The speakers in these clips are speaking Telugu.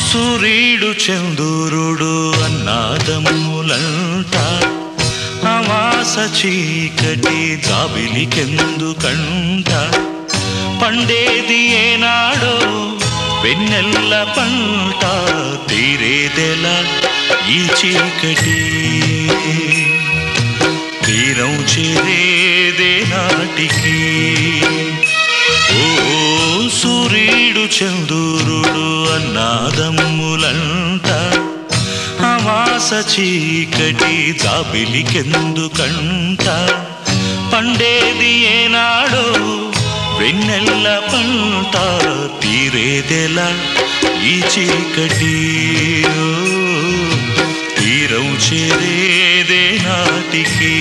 సూర్యుడు చంద్రుడు అన్నాదమ్ములంట అమాస చీకటి జాబిలికెందుకంట పండేది ఏనాడో వెన్నెల్ల పంట తీరేదెలా ఈ చీకటి తీరం చేరేదే నాటికి ఓ సూర్యుడు చంద్రుడు అన్నాదమ్ములంట అమాస చీకటి జాబిలికెందుకంట పండేది ఏనాడో వెన్నెల్ల పంట తీరేదెలా ఈ చీకటి ఓ, తీరం చేరేదే నాటికి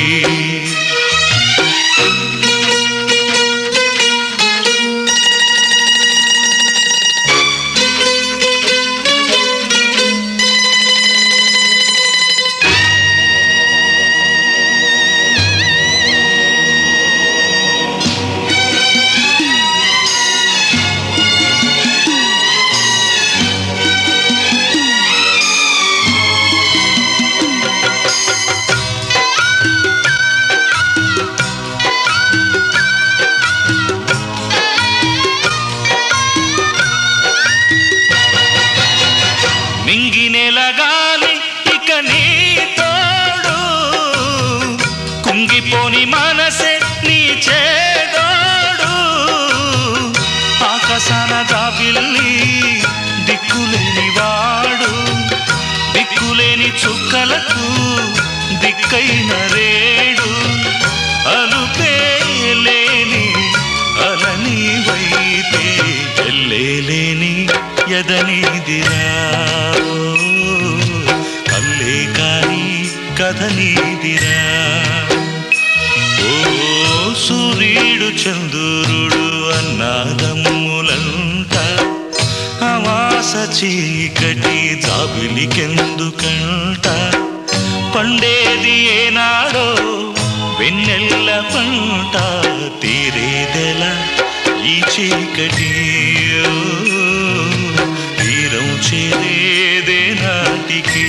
మింగినెలగాలి ఇక నీ తోడు కుంగిపోని మనసే నీ చేదోడు ఆకాశాన జాబిల్లి దిక్కులేని వాడు దిక్కులేని చుక్కలకు దిక్కైన రేడు అలుపే లేని అలని వైతే ఎల్లేలేని ఎదనిదిరా కల్లే కాని కథ నీదిరా ఓ సూర్యుడు చంద్రుడు అన్నాదమ్ములంట అమాస చీకటి జాబిలికెందుకంట పండేది ఏనాడో వెన్నెల్ల పంట తీరేదెలా ఈ చీకటి ఓ, తీరం చేరేదే నాటికి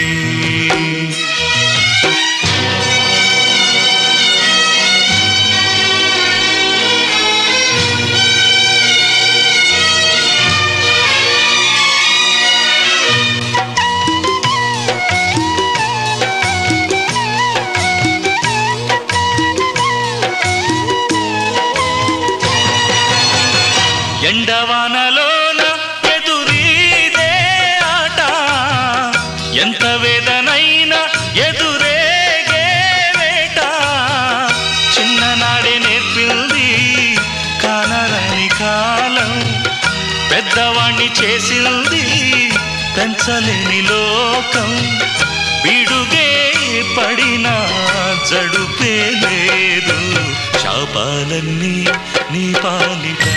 ఎండవానలోన ఎదురీదే ఆట ఎంత వేదనైనా ఎదురేగే వేట చిన్ననాడే నేర్పింది కానరని కాలం పెద్దవాణ్ణి చేసింది పెంచలేని లోకం విడుగే పడినా జడుపే లేదు శాపాలన్నీ నీ పాలిట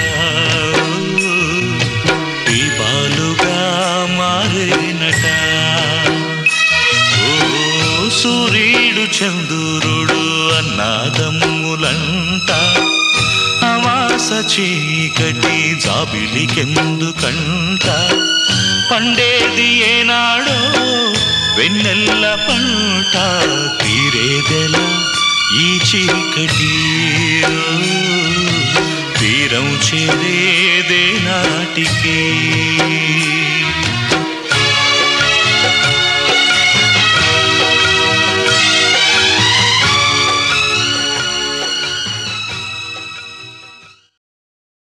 దీపాలుగా మారేనట ఓ సూర్యుడు చంద్రుడు అన్నాదమ్ములంట అమాస చీకటి జాబిలికెందుకంట పండేది ఏనాడో వెన్నెల్ల పంట తీరేదెలా ఈ చీకటి ఓ, తీరం చేరేదే నాటికి